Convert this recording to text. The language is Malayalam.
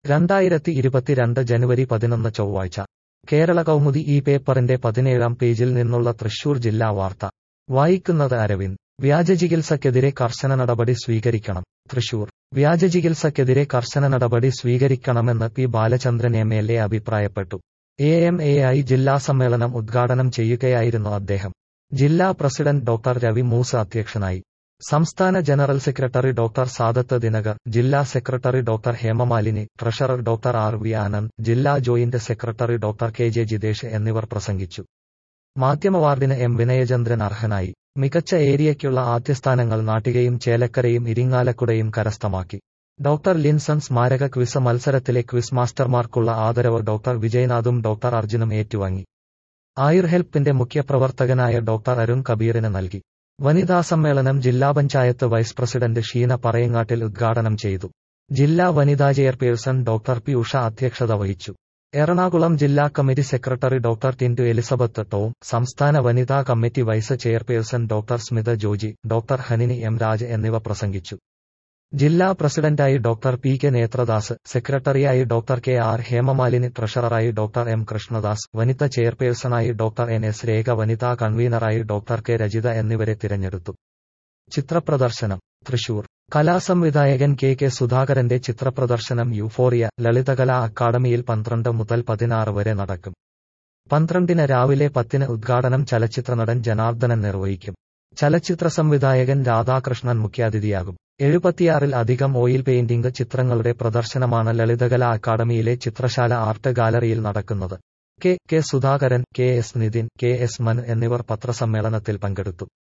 രണ്ടായിരത്തി ഇരുപത്തിരണ്ട് ജനുവരി പതിനൊന്ന് ചൊവ്വാഴ്ച കേരള കൗമുദി ഈ പേപ്പറിന്റെ പതിനേഴാം പേജിൽ നിന്നുള്ള തൃശൂർ ജില്ലാ വാർത്ത വായിക്കുന്നത് അരവിന്ദ് വ്യാജ ചികിത്സയ്ക്കെതിരെ കർശന നടപടി സ്വീകരിക്കണം തൃശൂർ വ്യാജ ചികിത്സയ്ക്കെതിരെ കർശന നടപടി സ്വീകരിക്കണമെന്ന് P Balachandran M L A അഭിപ്രായപ്പെട്ടു എ എം എ ഐ ജില്ലാ സമ്മേളനം ഉദ്ഘാടനം ചെയ്യുകയായിരുന്നു അദ്ദേഹം ജില്ലാ പ്രസിഡന്റ് ഡോക്ടർ രവി മൂസ അധ്യക്ഷനായി സംസ്ഥാന general secretary doctor Sadath Dinakar ജില്ലാ secretary doctor Hemamalini treasurer doctor R V Anand ജില്ലാ joint secretary doctor K J Jithesh എന്നിവർ പ്രസംഗിച്ചു മാധ്യമവാർഡിന് എം വിനയചന്ദ്രൻ അർഹനായി മികച്ച ഏരിയയ്ക്കുള്ള ആദ്യസ്ഥാനങ്ങൾ നാട്ടികയും ചേലക്കരയും ഇരിങ്ങാലക്കുടയും കരസ്ഥമാക്കി ഡോക്ടർ ലിൻസൺ സ്മാരക ക്വിസ് മത്സരത്തിലെ ക്വിസ് മാസ്റ്റർമാർക്കുള്ള ആദരവ് ഡോക്ടർ വിജയനാഥും ഡോക്ടർ അർജുനും ഏറ്റുവാങ്ങി ആയുർ ഹെൽപ്പിന്റെ മുഖ്യപ്രവർത്തകനായ ഡോക്ടർ അരുൺ കബീറിന് നൽകി വനിതാ സമ്മേളനം ജില്ലാ പഞ്ചായത്ത് വൈസ് പ്രസിഡന്റ് ഷീന പറയങ്ങാട്ടിൽ ഉദ്ഘാടനം ചെയ്തു ജില്ലാ വനിതാ ചെയർപേഴ്സൺ ഡോക്ടർ പി ഉഷ അധ്യക്ഷത വഹിച്ചു എറണാകുളം ജില്ലാ committee secretary doctor Tindu Elizabeth Tom സംസ്ഥാന വനിതാ committee vice chairperson doctor Smitha Joji doctor Hanini M Raj എന്നിവ പ്രസംഗിച്ചു ജില്ലാ പ്രസിഡന്റായി ഡോക്ടർ പി കെ നേത്രദാസ് സെക്രട്ടറിയായി ഡോക്ടർ കെ ആർ ഹേമമാലിനി ട്രഷററായി ഡോക്ടർ എം കൃഷ്ണദാസ് വനിത ചെയർപേഴ്സണായി ഡോക്ടർ എൻ എസ് രേഖ വനിതാ കൺവീനറായി ഡോക്ടർ കെ രജിത എന്നിവരെ തിരഞ്ഞെടുത്തു ചിത്രപ്രദർശനം തൃശൂർ കലാസംവിധായകൻ കെ കെ സുധാകരന്റെ ചിത്രപ്രദർശനം യൂഫോറിയ ലളിതകലാ അക്കാദമിയിൽ പന്ത്രണ്ട് മുതൽ പതിനാറ് വരെ നടക്കും പന്ത്രണ്ടിന് രാവിലെ പത്തിന് ഉദ്ഘാടനം ചലച്ചിത്രനടൻ ജനാർദ്ദനൻ നിർവഹിക്കും ചലച്ചിത്ര സംവിധായകൻ രാധാകൃഷ്ണൻ മുഖ്യാതിഥിയാകും എഴുപത്തിയാറിൽ അധികം ഓയിൽ പെയിന്റിംഗ് ചിത്രങ്ങളുടെ പ്രദർശനമാണ് ലളിതകലാ അക്കാദമിയിലെ ചിത്രശാല ആർട്ട് ഗാലറിയിൽ നടക്കുന്നത് K K Sudhakaran K S Nithin K S Manu എന്നിവർ പത്രസമ്മേളനത്തിൽ പങ്കെടുത്തു